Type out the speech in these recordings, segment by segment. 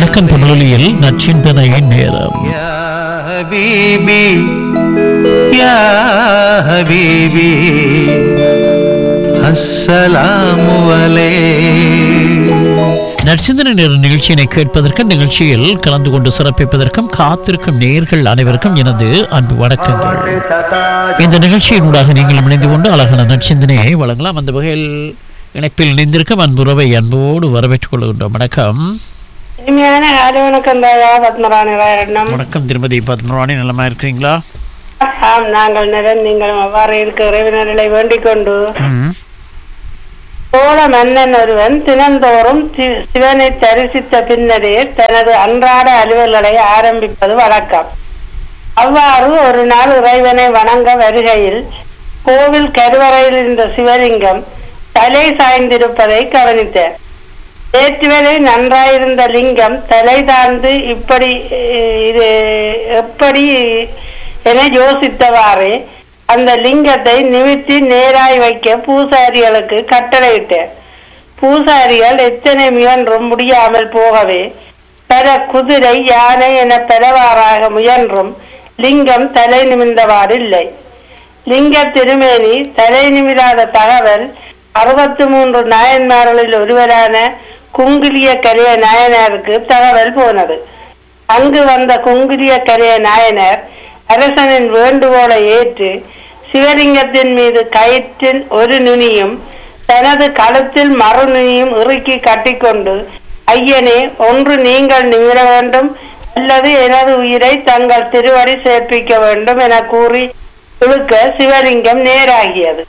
வணக்கம் தமிழொலியில் நச்சிந்தனை நேரம் يا حبيبي يا حبيبي السلام عليك நற்சிந்தனை நேர நிகழ்ச்சியினை கேட்பதற்கு நிகழ்ச்சியில் கலந்து கொண்டு சிறப்பிப்பதற்கும் காத்திருக்கும் நேர்கள் அனைவருக்கும் எனது அன்பு வணக்கங்கள் இந்த நிகழ்ச்சியினூடாக நீங்கள் இணைந்து கொண்டு அழகான நற்சிந்தனையை வழங்கலாம் அந்த வகையில் இணைப்பில் இணைந்திருக்கும் அன்புறவை அன்போடு வரவேற்றுக் கொள்கின்றோம் வணக்கம் இனிமையான காலை வணக்கம் தாயா பத்மராணி ராயண்ணம் வணக்கம் திருமதி பத்மராணி நலமா இருக்கிறீங்களா ஆம் நாங்கள் நிறம் நீங்கள் அவ்வாறு இருக்க இறைவனர்களை வேண்டிக் கொண்டு ம். சோழ மன்னன் ஒருவன் தினந்தோறும் சி- சிவனை தரிசித்த பின்னரே தனது அன்றாட அலுவல்களை ஆரம்பிப்பது வழக்கம் அவ்வாறு ஒரு நாள் இறைவனை வணங்க வருகையில் கோவில் கருவறையில் இருந்த சிவலிங்கம் தலை சாய்ந்திருப்பதை கவனித்தார் நேற்றுவரை நன்றாயிருந்த லிங்கம் தலை தாழ்ந்து இப்படி அஹ், இது எப்படி என யோசித்தவாறே அந்த லிங்கத்தை நிமித்தி நேராய் வைக்க பூசாரிகளுக்கு கட்டளையிட்டார் பூசாரிகள் எத்தனை முயன்றும் முடியாமல் போகவே பல குதிரை யானை என பலவாறாக முயன்றும் லிங்கம் தலை நிமிர்ந்தவாறு இல்லை லிங்க திருமேனி தலை நிமிராத தகவல் அறுபத்தி மூன்று நாயன்மார்களில் ஒருவரான குங்கிலிய கரைய நாயனாருக்கு தகவல் போனது அங்கு வந்த குங்கிலிய கரைய நாயனார் அரசனின் வேண்டுகோளை ஏற்று சிவலிங்கத்தின் மீது கயிற்றின் ஒரு நுனியும் தனது கழுத்தில் மறு நுனியும் இறுக்கி கட்டிக்கொண்டு ஐயனே ஒன்று நீங்கள் நிமிர வேண்டும் அல்லது எனது உயிரை தங்கள் திருவடி சேர்ப்பிக்க வேண்டும் என கூறி இழுக்க சிவலிங்கம் நேராகியது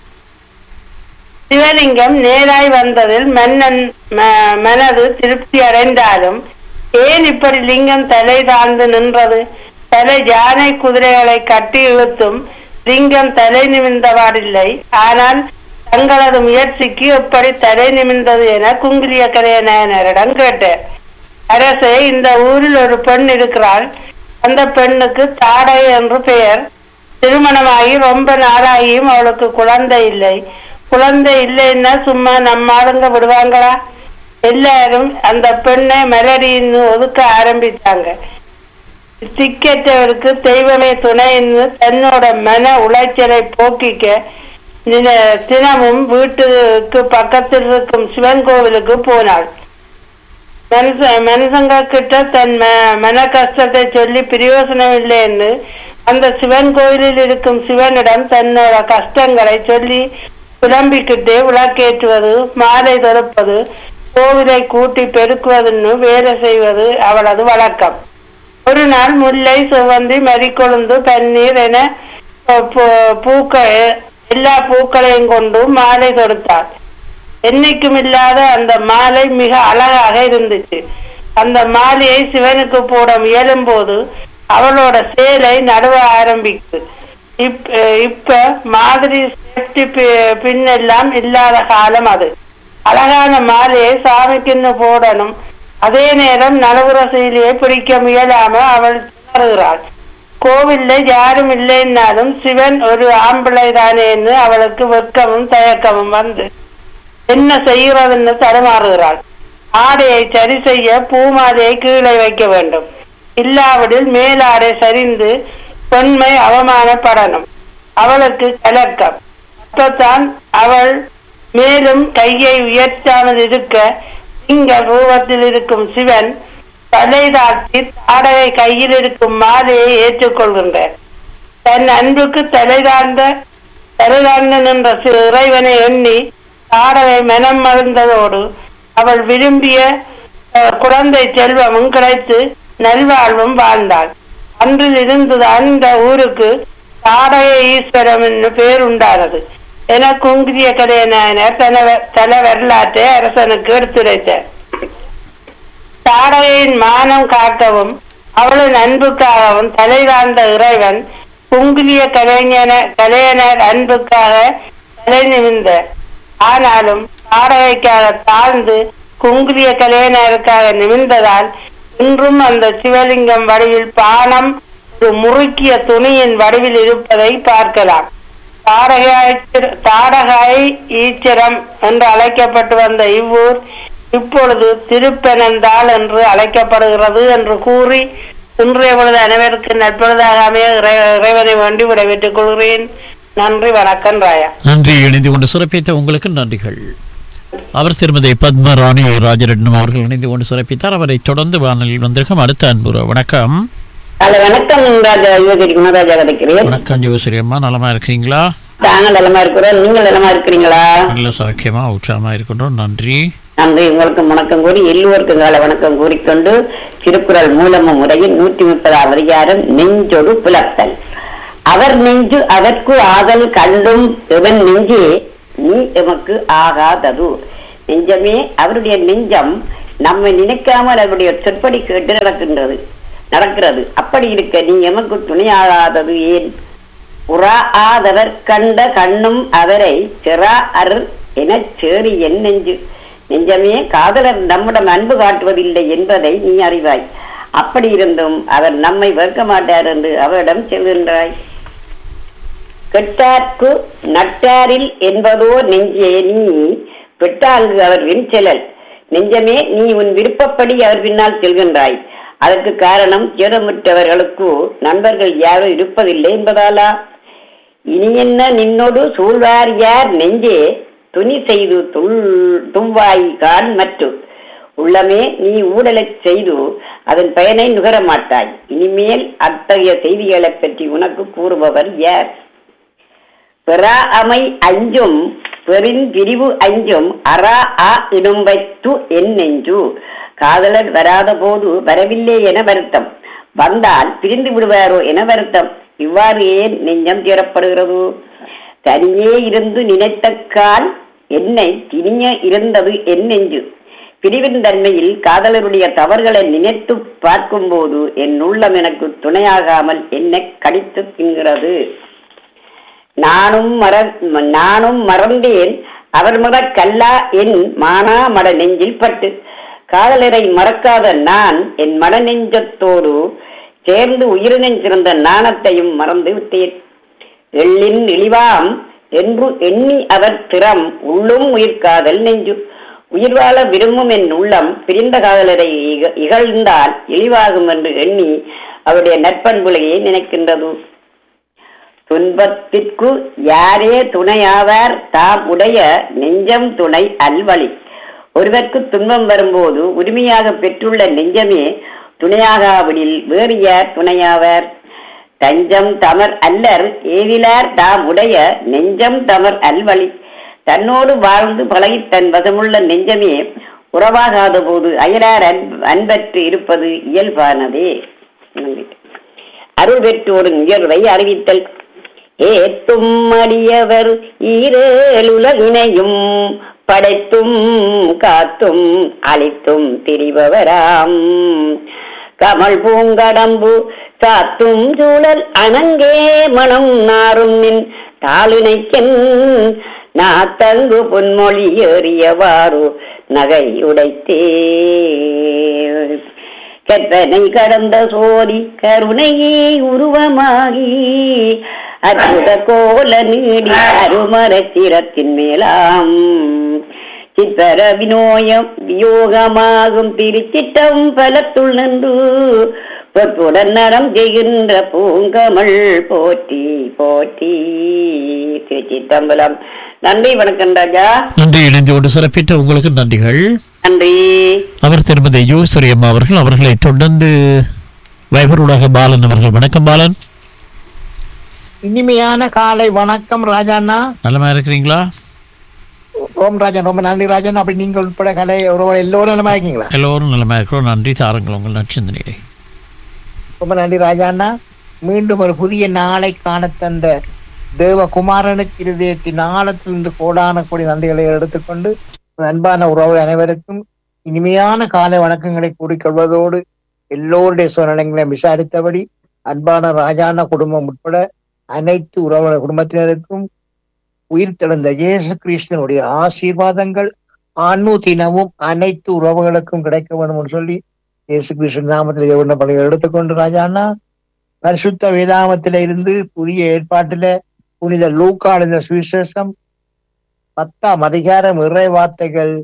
சிவலிங்கம் நேராய் வந்ததில் மன்னன் ம- மனது திருப்தி அடைந்தாலும் ஏன் இப்படி லிங்கம் தலை தாழ்ந்து நின்றது தலை யானை குதிரைகளை கட்டி இழுத்தும் லிங்கம் தலை நிமிர்ந்தவாறில்லை ஆனால் தங்களது முயற்சிக்கு எப்படி தலை நிமிர்ந்தது என குங்கிலிய கரைய நாயனரிடம் கேட்டார் அரசே இந்த ஊரில் ஒரு பெண் இருக்கிறாள் அந்த பெண்ணுக்கு தாடை என்று பெயர் திருமணமாகி ரொம்ப நாளாகியும் அவளுக்கு குழந்தை இல்லை குழந்தை இல்லைன்னா சும்மா நம்ம ஆளுங்க விடுவாங்களா எல்லாரும் அந்த பெண்ணை மெலடின்னு ஒதுக்க ஆரம்பித்தாங்க திக்கற்றவருக்கு தெய்வமே துணைன்னு தன்னோட மன உளைச்சலை போக்கிக்க நின- தினமும் வீட்டுக்கு பக்கத்தில் இருக்கும் சிவன் கோவிலுக்கு போனாள் மனுஷ மனுஷங்க கிட்ட தன் ம- மன கஷ்டத்தை சொல்லி பிரயோசனம் இல்லைன்னு அந்த சிவன் கோயிலில் இருக்கும் சிவனிடம் தன்னோட கஷ்டங்களை சொல்லி புலம்பிக்கிட்டே விளக்கேற்றுவது மாலை தொடுப்பது கோவிலை கூட்டி பெருக்குவதுன்னு வேலை செய்வது அவளது வழக்கம் ஒரு நாள் முல்லை சிவந்தி மறிக்கொழுந்து பன்னீர் என பூ- பூ- பூக்கள் எல்லா பூக்களையும் கொண்டு மாலை தொடுத்தாள் என்னைக்கும் இல்லாத அந்த மாலை மிக அழகாக இருந்துச்சு அந்த மாலையை சிவனுக்கு போட முயலும் போது அவளோட சேலை நடுவ ஆரம்பிக்குது இப் இப்ப மாதிரி சேஃப்டி பின்னெல்லாம் இல்லாத காலம் அது அழகான மாலையை சாமிக்குன்னு போடணும் அதே நேரம் நடுவுற சீலையை பிடிக்க முயலாம அவள் திணறுகிறாள் கோவில்ல யாரும் இல்லைன்னாலும் சிவன் ஒரு ஆம்பிளை தானேன்னு அவளுக்கு வெட்கமும் தயக்கமும் வந்து என்ன செய்கிறதுன்னு தடுமாறுகிறாள் ஆடையை சரி செய்ய பூமாலையை கீழே வைக்க வேண்டும் இல்லாவிடில் மேலாடை சரிந்து பெண்மை அவமானப்படணும் அவளுக்கு கலக்கம் அப்பத்தான் அவள் மேலும் கையை உயர்த்தாமல் இருக்க இங்க ரூபத்தில் இருக்கும் சிவன் தலை தாழ்த்தி தாடகை கையில் இருக்கும் மாலையை ஏற்றுக்கொள்கின்றார் தன் அன்புக்கு தலை தாழ்ந்த தலை தாழ்ந்து நின்ற சி- இறைவனை எண்ணி தாடகை மனம் மகிழ்ந்ததோடு அவள் விரும்பிய அஹ், குழந்தை செல்வமும் கிடைத்து நல்வாழ்வும் வாழ்ந்தாள் அன்றில் இருந்துதான் இந்த ஊருக்கு தாடகை ஈஸ்வரம் என்று பெயர் உண்டானது என குங்கிரிய கதைய நாயனர் தன தன வரலாற்றை அரசனுக்கு எடுத்துரைத்தார் தாடகையின் மானம் காக்கவும் அவளின் அன்புக்காகவும் தலை தாழ்ந்த இறைவன் குங்கிலிய கலைஞன கலையனர் அன்புக்காக தலை நிமிர்ந்தார் ஆனாலும் தாடகைக்காக தாழ்ந்து குங்கிலிய கலையனருக்காக நிமிர்ந்ததால் இன்றும் அந்த சிவலிங்கம் வடிவில் பானம் ஒரு முறுக்கிய துணியின் வடிவில் இருப்பதை பார்க்கலாம் தாடகாய் தாடகாய் ஈச்சரம் என்று அழைக்கப்பட்டு வந்த இவ்வூர் இப்பொழுது திருப்பனந்தாள் என்று அழைக்கப்படுகிறது என்று கூறி இன்றைய பொழுது அனைவருக்கு நட்பொழுதாக அமைய இறை- இறைவனை வேண்டி விடைபெற்றுக் கொள்கிறேன் நன்றி வணக்கம் ராயா நன்றி இணைந்து கொண்டு சிறப்பித்த உங்களுக்கு நன்றிகள் அவர் திருமதி பத்மராணி ராஜரட்னம் அவர்கள் இணைந்து கொண்டு சிறப்பித்தார் அவரை தொடர்ந்து வானலில் வந்திருக்கும் அடுத்த அன்புற வணக்கம் ஹலோ வணக்கம் ராஜா யுவகிரி குணராஜா கிடைக்கிறேன் வணக்கம் ஜோசிரி அம்மா நலமா இருக்கிறீங்களா நாங்கள் நலமா இருக்கிறோம் நீங்கள் நலமா இருக்கிறீங்களா நல்ல சௌக்கியமா உற்சாகமா இருக்கின்றோம் நன்றி நன்றி உங்களுக்கு வணக்கம் கூறி எல்லோருக்கும் கால வணக்கம் கூறிக்கொண்டு திருக்குறள் மூலமும் முறையில் நூற்றி முப்பதாம் அதிகாரம் நெஞ்சொடு புலத்தல் அவர் நெஞ்சு அதற்கு ஆதல் கண்டும் எவன் நெஞ்சே நீ எமக்கு ஆகாதது நெஞ்சமே அவருடைய நெஞ்சம் நம்மை நினைக்காமல் அவருடைய சொற்படி கேட்டு நடக்கின்றது நடக்கிறது அப்படி இருக்க நீ எமக்கு துணையாகாதது ஏன் உறா ஆதவர் கண்ட கண்ணும் அவரை செரா அர் எனச் சேரி என் நெஞ்சு நெஞ்சமே காதலர் நம்மிடம் அன்பு காட்டுவதில்லை என்பதை நீ அறிவாய் அப்படி இருந்தும் அவர் நம்மை வெறுக்க மாட்டார் என்று அவரிடம் செல்கின்றாய் கெட்டார்க்கு நட்டாரில் என்பதோ நெஞ்சே நீ பெட்டாங்கு அவர் விண்செலல் நெஞ்சமே நீ உன் விருப்பப்படி அவர் பின்னால் செல்கின்றாய் அதற்கு காரணம் சேதமுற்றவர்களுக்கு நண்பர்கள் யாரும் இருப்பதில்லை என்பதாலா இனி என்ன நின்னோடு சூழ்வார் யார் நெஞ்சே துணி செய்து துள் தும்வாய் கான் மற்றும் உள்ளமே நீ ஊடலைச் செய்து அதன் பயனை நுகர மாட்டாய் இனிமேல் அத்தகைய செய்திகளைப் பற்றி உனக்கு கூறுபவர் யார் பெறா அமை அஞ்சும் பெரும்பிரிவு அஞ்சும் அரா ஆ இடும்பைத்து என் நெஞ்சு காதலர் வராத போது வரவில்லை என வருத்தம் வந்தால் பிரிந்து விடுவாரோ என வருத்தம் இவ்வாறு ஏன் நெஞ்சம் தீரப்படுகிறது தனியே இருந்து நினைத்தக்கால் என்னை திணிய இருந்தது என் நெஞ்சு பிரிவின் தன்மையில் காதலருடைய தவறுகளை நினைத்து பார்க்கும்போது என் உள்ளம் எனக்கு துணையாகாமல் என்னை கடித்து தின்கிறது நானும் மற நானும் மறந்தேன் அவர் மத கல்லா என் மானா மட நெஞ்சில் பட்டு காதலரை மறக்காத நான் என் மட நெஞ்சத்தோடு சேர்ந்து உயிரினஞ்சிருந்த நாணத்தையும் மறந்து விட்டேன் எள்ளின் இழிவாம் என்று எண்ணி அவர் திறம் உள்ளும் உயிர்காதல் நெஞ்சு உயிர் வாழ விரும்பும் என் உள்ளம் பிரிந்த காதலரை இக- இகழ்ந்தால் இழிவாகும் என்று எண்ணி அவருடைய நற்பண்புலையை நினைக்கின்றது துன்பத்திற்கு யாரே துணையாவார் தாம் உடைய நெஞ்சம் துணை அல்வழி ஒருவர்க்கு துன்பம் வரும்போது உரிமையாக பெற்றுள்ள நெஞ்சமே துணையாகாவிடில் வேறு யார் துணையாவார் தஞ்சம் தமர் அல்லர் ஏதிலார் தாம் உடைய நெஞ்சம் தமர் அல்வழி தன்னோடு வாழ்ந்து பழகி தன் வசமுள்ள நெஞ்சமே உறவாகாத போது அயலார் அன்ப அன்பற்று இருப்பது இயல்பானதே நன்றி. அருள் பெற்றோரின் உயர்வை அறிவித்தல் ஏத்தும் அடியவர் ஈரேலுலகினையும் படைத்தும் காத்தும் அழித்தும் திரிபவராம் கமல் பூங்கடம்பு சாத்தும் சூழல் அனங்கே மனம் நாரும் நின் தாளினைக்கென் நாத்தங்கு பொன்மொழி ஏறியவாறு நகை உடைத்தே கற்பனை கடந்த சோதி கருணையே உருவமாகி அற்புத கோல நீடி அருமரச்சிரத்தின் மேலாம் சித்தர வினோயம் வியோகமாகும் திருச்சிட்டம் பலத்துள் நின்று பொற்புடன் நரம் செய்கின்ற பூங்கமல் போற்றி போற்றி திருச்சிட்டம்பலம் நன்றி வணக்கம் ராஜா நன்றி இணைந்து கொண்டு சிறப்பித்த உங்களுக்கு நன்றிகள் நன்றி அவர் திருமதி யோசரி அம்மா அவர்கள் அவர்களை தொடர்ந்து வைபரூடாக பாலன் அவர்கள் வணக்கம் பாலன் இனிமையான காலை வணக்கம் ராஜாண்ணா நலமா இருக்கிறீங்களா ஓம் ராஜன் ரொம்ப நன்றி ராஜன் அப்படி நீங்கள் உட்பட கலை உறவு எல்லோரும் நலமா இருக்கீங்களா எல்லோரும் நலமா இருக்கிறோம் நன்றி தாருங்கள் உங்கள் நற்சிந்தனையை ரொம்ப நன்றி ராஜாண்ணா மீண்டும் ஒரு புதிய நாளை காண தந்த தேவகுமாரனுக்கு இருதயத்தின் ஆழத்திலிருந்து கோடான கோடி நன்றிகளை எடுத்துக்கொண்டு அன்பான உறவு அனைவருக்கும் இனிமையான காலை வணக்கங்களை கூறிக்கொள்வதோடு எல்லோருடைய சூழ்நிலைகளையும் விசாரித்தபடி அன்பான ராஜாண்ணா குடும்பம் உட்பட அனைத்து உறவு குடும்பத்தினருக்கும் உயிர் தெழுந்த இயேசு கிறிஸ்தனுடைய ஆசீர்வாதங்கள் ஆணு தினமும் அனைத்து உறவுகளுக்கும் கிடைக்க வேண்டும் என்று சொல்லி இயேசு கிறிஸ்து நாமத்தில் எவ்வளவு பணிகள் எடுத்துக்கொண்டு ராஜாண்ணா பரிசுத்த வேதாமத்தில இருந்து புதிய ஏற்பாட்டில புனித லூக்காள் இந்த சுவிசேஷம் பத்தாம் அதிகாரம் இறை வார்த்தைகள்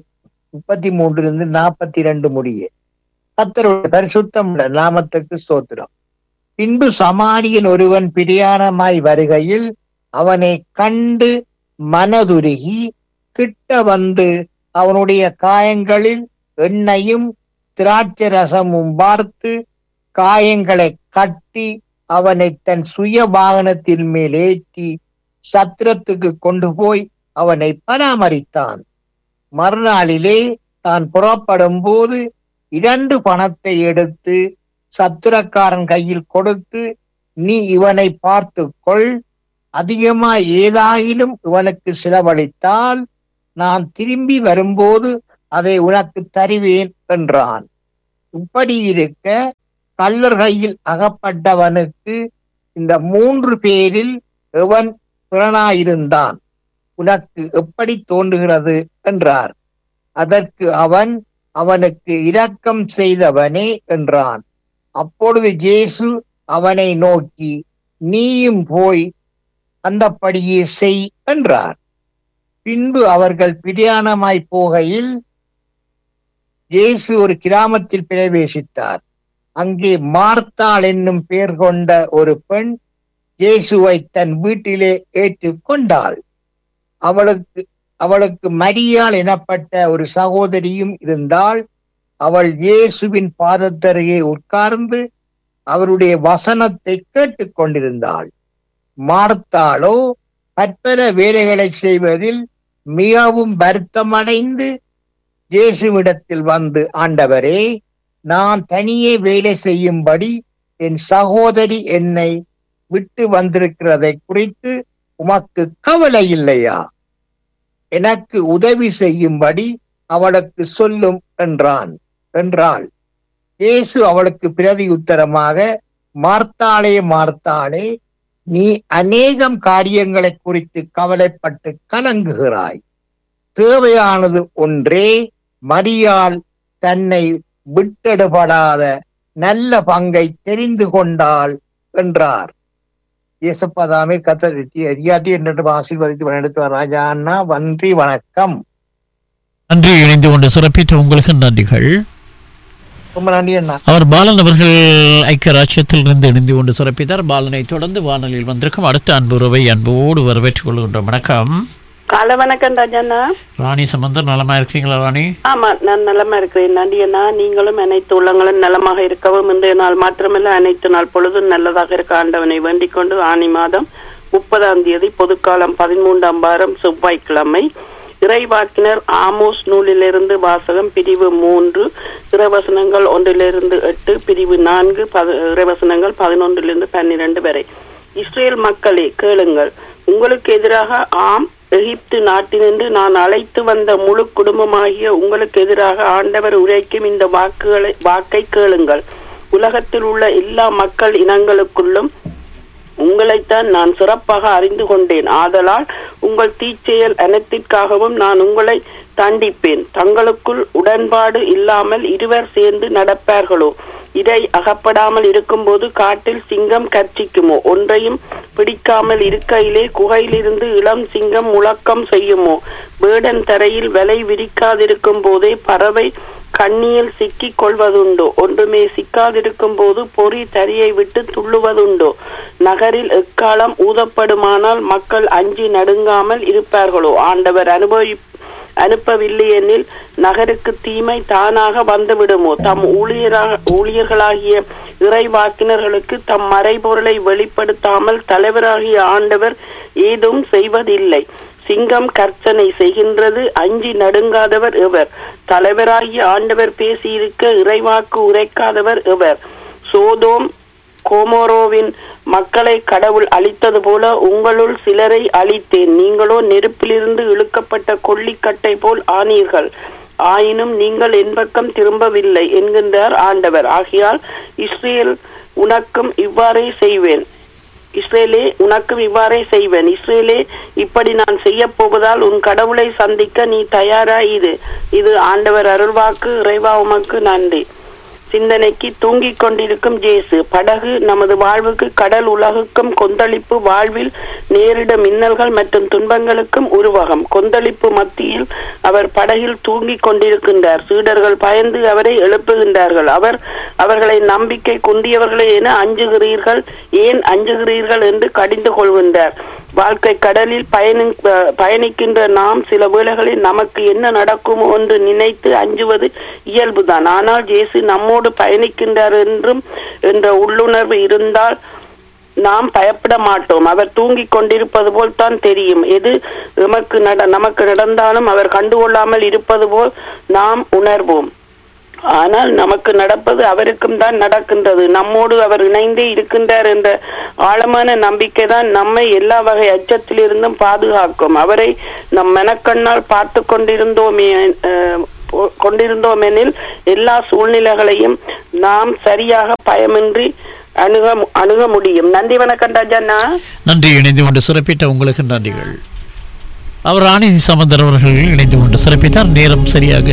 முப்பத்தி மூன்றிலிருந்து நாற்பத்தி ரெண்டு முடிய கத்தருடைய பரிசுத்தம் உள்ள நாமத்துக்கு ஸ்தோத்திரம் பின்பு சமாரியன் ஒருவன் பிரியாணமாய் வருகையில் அவனை கண்டு மனதுருகி கிட்ட வந்து அவனுடைய காயங்களில் எண்ணெயும் திராட்சை ரசமும் பார்த்து காயங்களை கட்டி அவனை தன் சுய வாகனத்தின் மேல் ஏற்றி சத்திரத்துக்கு கொண்டு போய் அவனை பராமரித்தான் மறுநாளிலே தான் புறப்படும் போது இரண்டு பணத்தை எடுத்து சத்திரக்காரன் கையில் கொடுத்து நீ இவனை பார்த்து கொள் அதிகமா ஏதாயிலும் இவனுக்கு செலவழித்தால் நான் திரும்பி வரும்போது அதை உனக்கு தருவேன் என்றான் இப்படி இருக்க கள்ளர் கையில் அகப்பட்டவனுக்கு இந்த மூன்று பேரில் எவன் பிறனாயிருந்தான் உனக்கு எப்படி தோன்றுகிறது என்றார் அதற்கு அவன் அவனுக்கு இரக்கம் செய்தவனே என்றான் அப்பொழுது இயேசு அவனை நோக்கி நீயும் போய் அந்தப்படியே செய் என்றார் பின்பு அவர்கள் பிரயாணமாய் போகையில் இயேசு ஒரு கிராமத்தில் பிரவேசித்தார் அங்கே மார்த்தாள் என்னும் பெயர் கொண்ட ஒரு பெண் இயேசுவை தன் வீட்டிலே ஏற்றுக் கொண்டாள் அவளுக்கு அவளுக்கு மரியாள் எனப்பட்ட ஒரு சகோதரியும் இருந்தால் அவள் இயேசுவின் பாதத்தருகே உட்கார்ந்து அவருடைய வசனத்தை கேட்டுக் கொண்டிருந்தாள் மார்த்தாளோ பற்பல வேலைகளை செய்வதில் மிகவும் வருத்தமடைந்து இயேசுவிடத்தில் வந்து ஆண்டவரே நான் தனியே வேலை செய்யும்படி என் சகோதரி என்னை விட்டு வந்திருக்கிறதை குறித்து உமக்கு கவலை இல்லையா எனக்கு உதவி செய்யும்படி அவளுக்கு சொல்லும் என்றான் என்றாள் இயேசு அவளுக்கு பிரதி உத்தரமாக மார்த்தாளே மார்த்தாளே நீ அநேகம் காரியங்களை குறித்து கவலைப்பட்டு கலங்குகிறாய் தேவையானது ஒன்றே மரியாள் தன்னை விட்டெடுபடாத நல்ல பங்கை தெரிந்து கொண்டாள் என்றார் இயேசப்பதாமே கத்தரித்தி அறியாட்டி என்று ஆசீர்வதித்து வழிநடத்துவார் ராஜா அண்ணா நன்றி வணக்கம் நன்றி இணைந்து கொண்டு சிறப்பித்த உங்களுக்கு நன்றிகள் ரொம்ப நன்றி அண்ணா அவர் பாலன் அவர்கள் ஐக்கிய ராஜ்யத்தில் இருந்து இணைந்து கொண்டு சிறப்பித்தார் பாலனை தொடர்ந்து வானொலியில் வந்திருக்கும் அடுத்த அன்புறவை அன்போடு வரவேற்றுக் கொள்கின்றோம் வணக்கம் காலை வணக்கம் ராஜண்ணா ராணி சம்பந்தர் நலமா இருக்கீங்களா ராணி ஆமா நான் நலமா இருக்கிறேன் நன்றியண்ணா நீங்களும் அனைத்து உள்ளங்களும் நலமாக இருக்கவும் இன்றைய நாள் மாத்திரமல்ல அனைத்து நாள் பொழுதும் நல்லதாக இருக்க ஆண்டவனை வேண்டிக் கொண்டு ஆனி மாதம் முப்பதாம் தேதி பொதுக்காலம் பதிமூன்றாம் வாரம் செவ்வாய்க்கிழமை இறைவாக்கினர் ஆமோஸ் நூலிலிருந்து வாசகம் பிரிவு மூன்று இறைவசனங்கள் ஒன்றிலிருந்து எட்டு பிரிவு நான்கு பத- இறைவசனங்கள் பதினொன்றிலிருந்து பன்னிரண்டு வரை இஸ்ரேல் மக்களே கேளுங்கள் உங்களுக்கு எதிராக ஆம் எகிப்து நாட்டினின்று நான் அழைத்து வந்த முழு குடும்பமாகிய உங்களுக்கு எதிராக ஆண்டவர் உரைக்கும் இந்த வாக்குகளை வாக்கை கேளுங்கள் உலகத்தில் உள்ள எல்லா மக்கள் இனங்களுக்குள்ளும் உங்களைத்தான் நான் சிறப்பாக அறிந்து கொண்டேன் ஆதலால் உங்கள் தீச்செயல் அனைத்திற்காகவும் நான் உங்களை தண்டிப்பேன் தங்களுக்குள் உடன்பாடு இல்லாமல் இருவர் சேர்ந்து நடப்பார்களோ இதை அகப்படாமல் இருக்கும்போது காட்டில் சிங்கம் கர்ச்சிக்குமோ ஒன்றையும் பிடிக்காமல் இருக்கையிலே குகையிலிருந்து இளம் சிங்கம் முழக்கம் செய்யுமோ வேடன் தரையில் வலை விரிக்காதிருக்கும் போதே பறவை கண்ணியில் சிக்கிக் கொள்வதுண்டோ ஒன்றுமே சிக்காதிருக்கும் போது பொறி தரியை விட்டு துள்ளுவதுண்டோ நகரில் எக்காலம் ஊதப்படுமானால் மக்கள் அஞ்சி நடுங்காமல் இருப்பார்களோ ஆண்டவர் அனுபவி அனுப்பவில்லை எனில் நகருக்கு தீமை தானாக வந்துவிடுமோ தம் ஊழியராக ஊழியர்களாகிய இறைவாக்கினர்களுக்கு தம் மறைபொருளை வெளிப்படுத்தாமல் தலைவராகிய ஆண்டவர் ஏதும் செய்வதில்லை சிங்கம் கர்ச்சனை செய்கின்றது அஞ்சி நடுங்காதவர் எவர் தலைவராகிய ஆண்டவர் பேசியிருக்க இறைவாக்கு உரைக்காதவர் எவர் சோதோம் கோமோரோவின் மக்களை கடவுள் அழித்தது போல உங்களுள் சிலரை அழித்தேன் நீங்களோ நெருப்பிலிருந்து இழுக்கப்பட்ட கொல்லிக்கட்டை போல் ஆனீர்கள் ஆயினும் நீங்கள் என் பக்கம் திரும்பவில்லை என்கின்றார் ஆண்டவர் ஆகையால் இஸ்ரேல் உனக்கும் இவ்வாறே செய்வேன் இஸ்ரேலே உனக்கும் இவ்வாறே செய்வேன் இஸ்ரேலே இப்படி நான் செய்ய போவதால் உன் கடவுளை சந்திக்க நீ தயாராயிரு இது ஆண்டவர் அருள்வாக்கு இறைவா உமக்கு நன்றி சிந்தனைக்கு தூங்கிக் கொண்டிருக்கும் ஜேசு படகு நமது வாழ்வுக்கு கடல் உலகுக்கும் கொந்தளிப்பு வாழ்வில் நேரிட மின்னல்கள் மற்றும் துன்பங்களுக்கும் உருவகம் கொந்தளிப்பு மத்தியில் அவர் படகில் தூங்கிக் கொண்டிருக்கின்றார் சீடர்கள் பயந்து அவரை எழுப்புகின்றார்கள் அவர் அவர்களை நம்பிக்கை குன்றியவர்களே என அஞ்சுகிறீர்கள் ஏன் அஞ்சுகிறீர்கள் என்று கடிந்து கொள்கின்றார் வாழ்க்கை கடலில் பயணி பயணிக்கின்ற நாம் சில வேளைகளில் நமக்கு என்ன நடக்குமோ என்று நினைத்து அஞ்சுவது இயல்புதான் ஆனால் இயேசு நம்மோடு பயணிக்கின்றார் என்றும் என்ற உள்ளுணர்வு இருந்தால் நாம் பயப்பட மாட்டோம் அவர் தூங்கிக் கொண்டிருப்பது போல் தான் தெரியும் எது நமக்கு நட நமக்கு நடந்தாலும் அவர் கண்டுகொள்ளாமல் இருப்பது போல் நாம் உணர்வோம் ஆனால் நமக்கு நடப்பது அவருக்கும் தான் நடக்கின்றது நம்மோடு அவர் இணைந்தே இருக்கின்றார் என்ற ஆழமான நம்பிக்கை தான் நம்மை எல்லா வகை அச்சத்திலிருந்தும் பாதுகாக்கும் அவரை நம் மனக்கண்ணால் பார்த்து கொண்டிருந்தோமே அஹ், கொ- கொண்டிருந்தோமெனில் எல்லா சூழ்நிலைகளையும் நாம் சரியாக பயமின்றி அணுக அணுக முடியும் நன்றி வணக்கம் ராஜண்ணா நன்றி இணைந்து கொண்டு சிறப்பித்த உங்களுக்கு நன்றிகள் அவர் ராணி சமந்தர் அவர்கள் இணைந்து கொண்டு சிறப்பித்தார் நேரம் சரியாக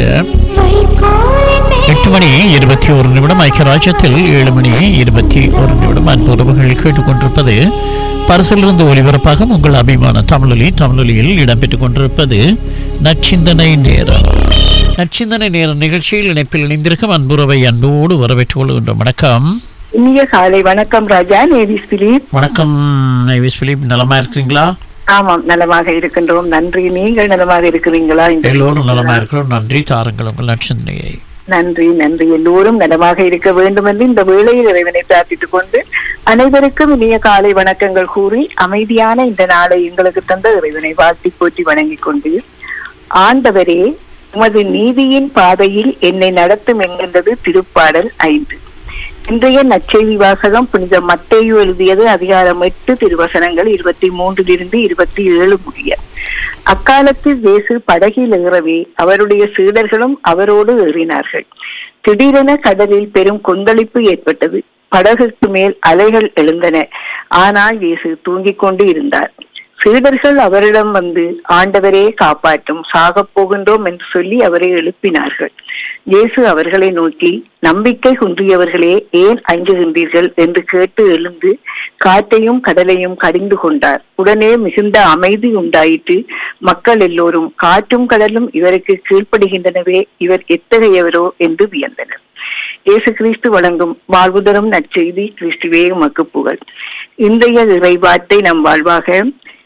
எட்டு மணி இருபத்தி ஒரு நிமிடம் ஐக்கிய ராஜ்யத்தில் ஏழு மணி இருபத்தி ஒரு நிமிடம் அன்பு உறவுகள் கேட்டுக்கொண்டிருப்பது பரிசிலிருந்து ஒலிபரப்பாக உங்கள் அபிமான தமிழொலி தமிழொலியில் இடம்பெற்றுக் கொண்டிருப்பது நச்சிந்தனை நேரம் நச்சிந்தனை நேரம் நிகழ்ச்சியில் இணைப்பில் இணைந்திருக்கும் அன்புறவை அன்போடு வரவேற்றுக் கொள்கின்ற வணக்கம் இனிய காலை வணக்கம் ராஜா நேவிஸ் பிலிப் வணக்கம் நைவிஸ் பிலிப் நலமா இருக்கிறீங்களா ஆமாம் நலமாக இருக்கின்றோம் நன்றி நீங்கள் நலமாக இருக்கிறீங்களா இந்த எல்லோரும் நலமா இருக்கிறோம் நன்றி தாருங்கள் உங்கள் நச்சிந்தனையை நன்றி நன்றி எல்லோரும் நலமாக இருக்க வேண்டும் என்று இந்த வேளையில் இறைவனை பிரார்த்தித்துக் கொண்டு அனைவருக்கும் இனிய காலை வணக்கங்கள் கூறி அமைதியான இந்த நாளை எங்களுக்கு தந்த இறைவனை வாழ்த்தி போற்றி வணங்கிக் கொண்டு ஆண்டவரே உமது நீதியின் பாதையில் என்னை நடத்தும் என்கின்றது திருப்பாடல் ஐந்து இன்றைய நற்செய்தி வாசகம் புனித மத்தேயு எழுதியது அதிகாரம் எட்டு திருவசனங்கள் இருபத்தி மூன்றிலிருந்து இருபத்தி ஏழு முடிய அக்காலத்தில் இயேசு படகில் ஏறவே அவருடைய சீடர்களும் அவரோடு ஏறினார்கள் திடீரென கடலில் பெரும் கொந்தளிப்பு ஏற்பட்டது படகுக்கு மேல் அலைகள் எழுந்தன ஆனால் இயேசு தூங்கிக் கொண்டு இருந்தார் சீடர்கள் அவரிடம் வந்து ஆண்டவரே காப்பாற்றும் சாகப் போகின்றோம் என்று சொல்லி அவரை எழுப்பினார்கள் இயேசு அவர்களை நோக்கி நம்பிக்கை குன்றியவர்களே ஏன் அஞ்சுகின்றீர்கள் என்று கேட்டு எழுந்து காற்றையும் கடலையும் கடிந்து கொண்டார் உடனே மிகுந்த அமைதி உண்டாயிற்று மக்கள் எல்லோரும் காற்றும் கடலும் இவருக்கு கீழ்ப்படுகின்றனவே இவர் எத்தகையவரோ என்று வியந்தனர் இயேசு கிறிஸ்து வழங்கும் வாழ்வுதரும் நற்செய்தி கிறிஸ்துவே உமக்கு புகழ் இன்றைய இறைவார்த்தை நம் வாழ்வாக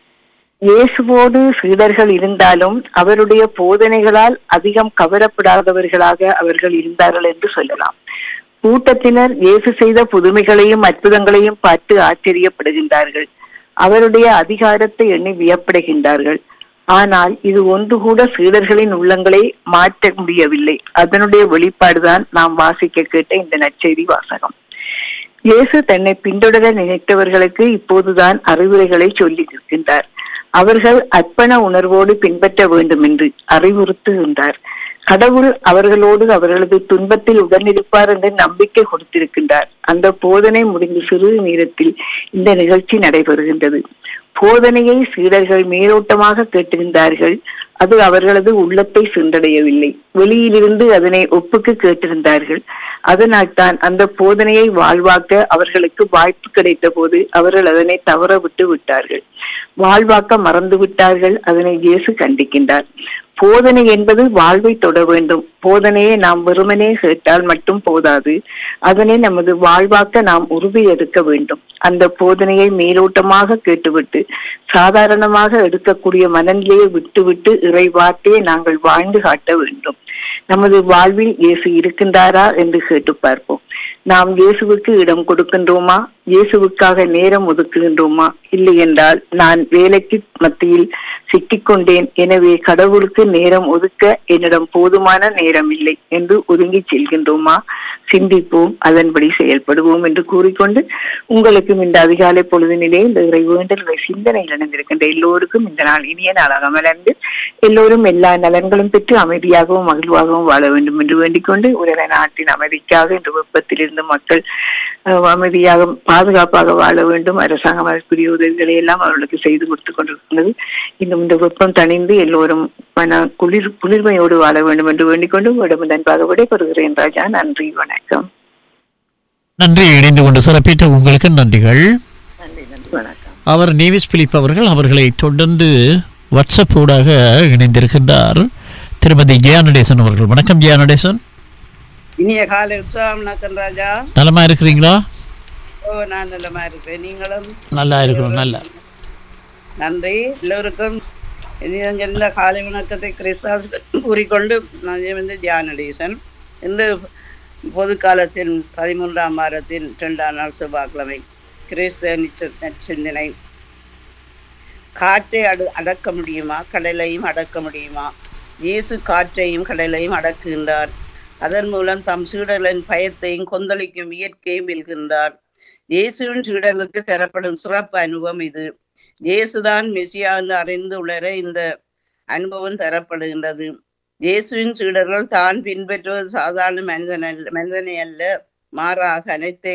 இயேசுவோடு சீடர்கள் இருந்தாலும் அவருடைய போதனைகளால் அதிகம் கவரப்படாதவர்களாக அவர்கள் இருந்தார்கள் என்று சொல்லலாம் கூட்டத்தினர் இயேசு செய்த புதுமைகளையும் அற்புதங்களையும் பார்த்து ஆச்சரியப்படுகின்றார்கள் அவருடைய அதிகாரத்தை எண்ணி வியப்படைகின்றார்கள் ஆனால் இது ஒன்று கூட சீடர்களின் உள்ளங்களை மாற்ற முடியவில்லை அதனுடைய வெளிப்பாடுதான் நாம் வாசிக்க கேட்ட இந்த நற்செய்தி வாசகம் இயேசு தன்னை பின்தொடர நினைத்தவர்களுக்கு இப்போதுதான் அறிவுரைகளை சொல்லி இருக்கின்றார் அவர்கள் அர்ப்பண உணர்வோடு பின்பற்ற வேண்டும் என்று அறிவுறுத்துகின்றார் கடவுள் அவர்களோடு அவர்களது துன்பத்தில் உடனிருப்பார் என்று நம்பிக்கை கொடுத்திருக்கின்றார் அந்த போதனை முடிந்த சிறிது நேரத்தில் இந்த நிகழ்ச்சி நடைபெறுகின்றது போதனையை சீடர்கள் மேலோட்டமாக கேட்டிருந்தார்கள் அது அவர்களது உள்ளத்தை சென்றடையவில்லை வெளியிலிருந்து அதனை ஒப்புக்கு கேட்டிருந்தார்கள் அதனால் தான் அந்த போதனையை வாழ்வாக்க அவர்களுக்கு வாய்ப்பு கிடைத்த போது அவர்கள் அதனை தவற விட்டு விட்டார்கள் வாழ்வாக்க மறந்து விட்டார்கள் அதனை இயேசு கண்டிக்கின்றார் போதனை என்பது வாழ்வை தொட வேண்டும் போதனையை நாம் வெறுமனே கேட்டால் மட்டும் போதாது அதனை நமது வாழ்வாக்க நாம் உறுதி எடுக்க வேண்டும் அந்த போதனையை மேலோட்டமாக கேட்டுவிட்டு சாதாரணமாக எடுக்கக்கூடிய மனநிலையை விட்டுவிட்டு இறை வார்த்தையை நாங்கள் வாழ்ந்து காட்ட வேண்டும் நமது வாழ்வில் இயேசு இருக்கின்றாரா என்று கேட்டு பார்ப்போம் நாம் இயேசுவுக்கு இடம் கொடுக்கின்றோமா இயேசுவுக்காக நேரம் ஒதுக்குகின்றோமா இல்லை என்றால் நான் வேலைக்கு மத்தியில் சிக்கிக்கொண்டேன் எனவே கடவுளுக்கு நேரம் ஒதுக்க என்னிடம் போதுமான நேரம் இல்லை என்று ஒதுங்கி செல்கின்றோமா சிந்திப்போம் அதன்படி செயல்படுவோம் என்று கூறிக்கொண்டு உங்களுக்கும் இந்த அதிகாலை பொழுதினிலே இந்த இறை வேண்டல் இறை சிந்தனையில் இணைந்திருக்கின்ற எல்லோருக்கும் இந்த நாள் இனிய நாளாக மலர்ந்து எல்லோரும் எல்லா நலன்களும் பெற்று அமைதியாகவும் மகிழ்வாகவும் வாழ வேண்டும் என்று வேண்டிக் கொண்டு உலக நாட்டின் அமைதிக்காக இந்த வெப்பத்தில் இருந்து மக்கள் அஹ், அமைதியாக பாதுகாப்பாக வாழ வேண்டும் அரசாங்கம் அதற்குரிய உதவிகளை எல்லாம் அவர்களுக்கு செய்து கொடுத்து கொண்டிருக்கிறது இன்னும் இந்த வெப்பம் தணிந்து எல்லோரும் மன குளிர் குளிர்மையோடு வாழ வேண்டும் என்று வேண்டிக் கொண்டு உங்களிடம் நன்பாக விடைபெறுகிறேன் ராஜா நன்றி வணக்கம் நன்றி இணைந்து கொண்டு சிறப்பித்த உங்களுக்கு நன்றிகள் நன்றி நன்றி வணக்கம் அவர் நேவிஸ் பிலிப் அவர்கள் அவர்களை தொடர்ந்து வாட்ஸ்அப் ஊடாக இணைந்திருக்கின்றார் திருமதி ஜெயா நடேசன் அவர்கள் வணக்கம் ஜெயா நடேசன் இனிய காலை உற்சாகம் வணக்கம் ராஜா நலமா இருக்கிறீங்களா ஓ நான் நல்லமா இருக்கிறேன் நீங்களும் நல்லா இருக்கிறோம் நல்லா நன்றி எல்லோருக்கும் இனி நல்ல காலை வணக்கத்தை கிறிஸ்தாஸ் கூறிக்கொண்டு நான் வந்து தியானடீசன் இந்த பொது காலத்தின் பதிமூன்றாம் வாரத்தின் இரண்டாம் நாள் செவ்வாய்க்கிழமை கிறிஸ்த நிச்ச- நற்சிந்தனை காற்றை அடு அடக்க முடியுமா கடலையும் அடக்க முடியுமா இயேசு காற்றையும் கடலையும் அடக்குகின்றார் அதன் மூலம் தம் சீடர்களின் பயத்தையும் கொந்தளிக்கும் இயற்கையும் வெல்கின்றார் இயேசுவின் சீடர்களுக்கு தரப்படும் சிறப்பு அனுபவம் இது இயேசுதான் மெசியா என்று அறிந்து உளர இந்த அனுபவம் தரப்படுகின்றது இயேசுவின் சீடர்கள் தான் பின்பற்றுவது சாதாரண மனிதன் அல்ல மனிதனை அல்ல மாறாக அனைத்தை